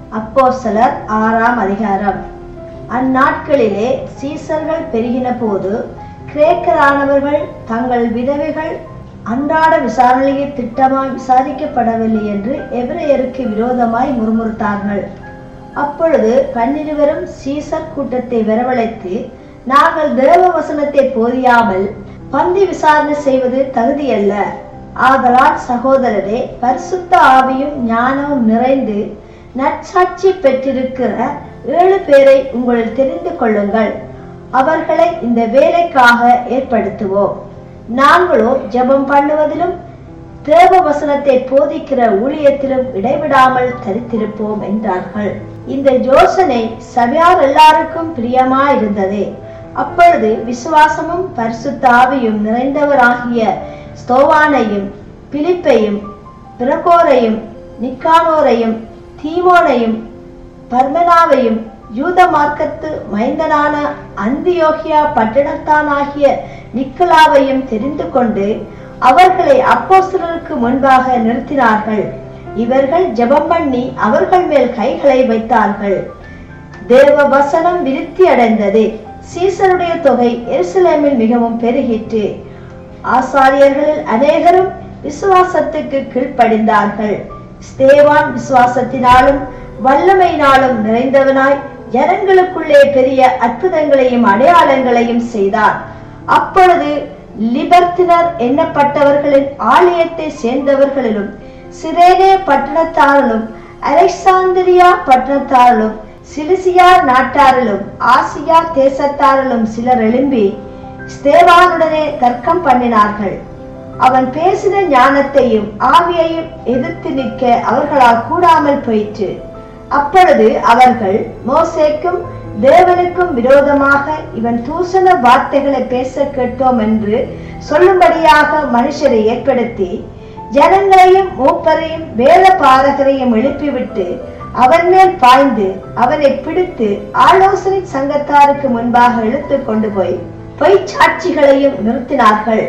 அப்போஸ்தலர் ஆறாம் அதிகாரம் அந்நாட்களிலே சீசர்கள் பெருகின போது கிரேக்கரானவர்கள் தங்கள் விதவைகள் அன்றாட விசாரணையை திட்டமாய் விசாரிக்கப்படவில்லை என்று எபிரேயருக்கு விரோதமாய் முறுமுறுத்தார்கள் அப்பொழுது பன்னிருவரும் சீசர் கூட்டத்தை வரவழைத்து நாங்கள் தேவ வசனத்தை போதியாமல் பந்தி விசாரணை செய்வது தகுதியல்ல ஆதலால் சகோதரரே பரிசுத்த ஆவியும் ஞானமும் நிறைந்து நற்சாட்சி பெற்றிருக்கிற ஏழு பேரை உங்களில் தெரிந்து கொள்ளுங்கள் அவர்களை இந்த வேலைக்காக ஏற்படுத்துவோம் நாங்களோ ஜெபம் பண்ணுவதிலும் தேவ வசனத்தை போதிக்கிற ஊழியத்திலும் இடைவிடாமல் தரித்திருப்போம் என்றார்கள் இந்த யோசனை சபையார் எல்லாருக்கும் பிரியமாயிருந்ததே அப்பொழுது விசுவாசமும் பரிசுத்த ஆவியும் நிறைந்தவராகிய ஸ்தோவானையும் பிலிப்பையும் பிரகோரையும் நிக்கானோரையும் தீமோனையும் பர்மனாவையும் யூத மார்க்கத்து மைந்தனான அந்தியோகியா பட்டணத்தானாகிய நிக்கலாவையும் தெரிந்து கொண்டு அவர்களை அப்போஸ்தலருக்கு முன்பாக நிறுத்தினார்கள் இவர்கள் ஜெபம் பண்ணி அவர்கள் மேல் கைகளை வைத்தார்கள் தேவ வசனம் விருத்தி அடைந்தது சீசருடைய தொகை எருசலேமில் மிகவும் பெருகிற்று ஆசாரியர்களில் அநேகரும் விசுவாசத்துக்கு கீழ்ப்படிந்தார்கள் ஸ்தேவான் விசுவாசத்தினாலும் வல்லமையினாலும் நிறைந்தவனாய் ஜனங்களுக்குள்ளே பெரிய அற்புதங்களையும் அடையாளங்களையும் செய்தார் அப்பொழுது லிபர்த்தினர் எண்ணப்பட்டவர்களின் ஆலயத்தை சேர்ந்தவர்களிலும் சிரேனே பட்டணத்தாரிலும் அலெக்சாந்திரியா பட்டணத்தாரிலும் சிலிசியா நாட்டாரிலும் ஆசியா தேசத்தாரிலும் சிலர் எழும்பி ஸ்தேவானுடனே தர்க்கம் பண்ணினார்கள் அவன் பேசின ஞானத்தையும் ஆவியையும் எதிர்த்து நிற்க அவர்களால் கூடாமல் போயிற்று அப்பொழுது அவர்கள் மோசேக்கும் தேவனுக்கும் விரோதமாக இவன் தூசண வார்த்தைகளை பேச கேட்டோம் என்று சொல்லும்படியாக மனுஷரை ஏற்படுத்தி ஜனங்களையும் மூப்பரையும் வேத பாரகரையும் எழுப்பிவிட்டு அவன் மேல் பாய்ந்து அவனை பிடித்து ஆலோசனை சங்கத்தாருக்கு முன்பாக இழுத்து கொண்டு போய் பொய்ச்சாட்சிகளையும் நிறுத்தினார்கள்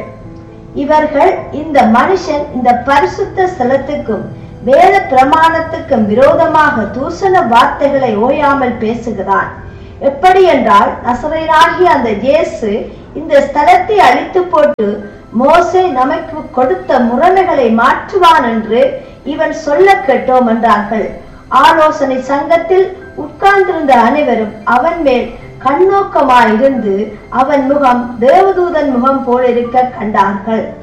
இவர்கள் இந்த மனுஷன் இந்த பரிசுத்த ஸ்தலத்துக்கும் வேத பிரமாணத்துக்கும் விரோதமாக தூசண வார்த்தைகளை ஓயாமல் பேசுகிறான் எப்படி என்றால் நசரையாகிய அந்த இயேசு இந்த ஸ்தலத்தை அழித்து போட்டு மோசே நமக்கு கொடுத்த முறைமைகளை மாற்றுவான் என்று இவன் சொல்ல கேட்டோம் என்றார்கள் ஆலோசனை சங்கத்தில் உட்கார்ந்திருந்த அனைவரும் அவன் மேல் கண்ணோக்கமாயிருந்து அவன் முகம் தேவதூதன் முகம் போலிருக்க கண்டார்கள்